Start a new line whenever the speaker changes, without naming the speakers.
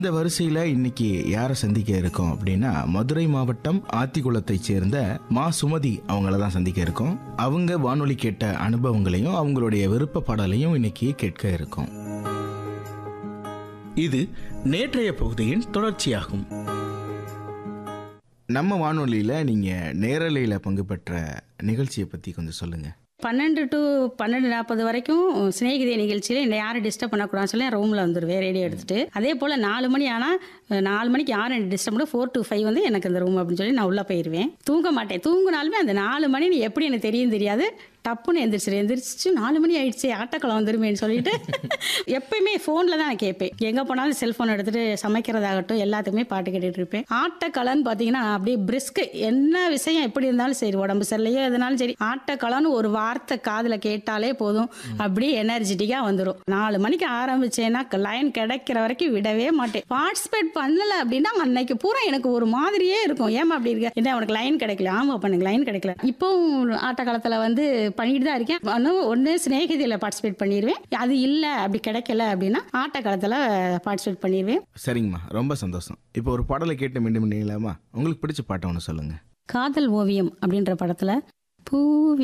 இந்த வரிசையில இன்னைக்கு யாரை சந்திக்க இருக்கோம் அப்படின்னா மதுரை மாவட்டம் ஆத்திக்குளத்தை சேர்ந்த மா சுமதி அவங்கள தான் சந்திக்க இருக்கோம் அவங்க வானொலி கேட்ட அனுபவங்களையும் அவங்களுடைய விருப்ப பாடலையும் இன்னைக்கு கேட்க இருக்கோம் இது நேற்றைய பகுதியின் தொடர்ச்சியாகும் நம்ம வானொலியில நீங்க நேரலையில பங்கு பெற்ற நிகழ்ச்சியை பத்தி கொஞ்சம் சொல்லுங்க
பன்னெண்டு டு பன்னெண்டு நாற்பது வரைக்கும் சிநேகிதே நிகழ்ச்சியில் என்னை யாரும் டிஸ்டர்ப் பண்ணக்கூடாதுன்னு சொல்லி ரூமில் வந்துடுவேன் ரேடியோ எடுத்துட்டு அதே போல் நாலு மணி ஆனால் நாலு மணிக்கு யாரும் என்னை டிஸ்டர்ப் பண்ண ஃபோர் டு ஃபைவ் வந்து எனக்கு இந்த ரூம் அப்படின்னு சொல்லி நான் உள்ளே போயிடுவேன் தூங்க மாட்டேன் தூங்கினாலுமே அந்த நாலு மணி எப்படி எனக்கு தெரியும் தெரியாது டப்புன்னு எந்திரிச்சிரு எந்திரிச்சு நாலு மணி ஆயிடுச்சு ஆட்டோக்களை வந்துருமேன்னு சொல்லிட்டு எப்பயுமே ஃபோனில் தான் நான் கேட்பேன் எங்கே போனாலும் செல்ஃபோன் எடுத்துட்டு சமைக்கிறதாகட்டும் எல்லாத்துக்குமே பாட்டு கேட்டுட்டு இருப்பேன் ஆட்டக்கலைன்னு பார்த்தீங்கன்னா அப்படியே பிரிஸ்க் என்ன விஷயம் எப்படி இருந்தாலும் சரி உடம்பு சரியில்லையோ எதுனாலும் சரி ஆட்டக்கலைன்னு ஒரு வார்த்தை காதில் கேட்டாலே போதும் அப்படியே எனர்ஜெட்டிக்காக வந்துடும் நாலு மணிக்கு ஆரம்பிச்சேன்னா லைன் கிடைக்கிற வரைக்கும் விடவே மாட்டேன் பார்ட்டிசிபேட் பண்ணல அப்படின்னா அன்னைக்கு பூரா எனக்கு ஒரு மாதிரியே இருக்கும் ஏமா அப்படி இருக்க என்ன உனக்கு லைன் கிடைக்கல ஆமா அப்ப எனக்கு லைன் கிடைக்கல இப்போவும் ஆட்ட காலத்தில் வந்து பண்ணிட்டு தான் இருக்கேன் ஆனால் ஒன்று சிநேகிதியில் பார்ட்டிசிபேட் பண்ணிடுவேன் அது இல்லை அப்படி கிடைக்கல அப்படின்னா ஆட்ட காலத்தில் பார்ட்டிசிபேட் பண்ணிடுவேன்
சரிங்கம்மா ரொம்ப சந்தோஷம் இப்போ ஒரு பாடலை கேட்டு மீண்டும் பண்ணீங்களாமா உங்களுக்கு பிடிச்ச பாட்டை ஒன்று சொல்லுங்க
காதல் ஓவியம் அப்படின்ற படத்தில் பூவி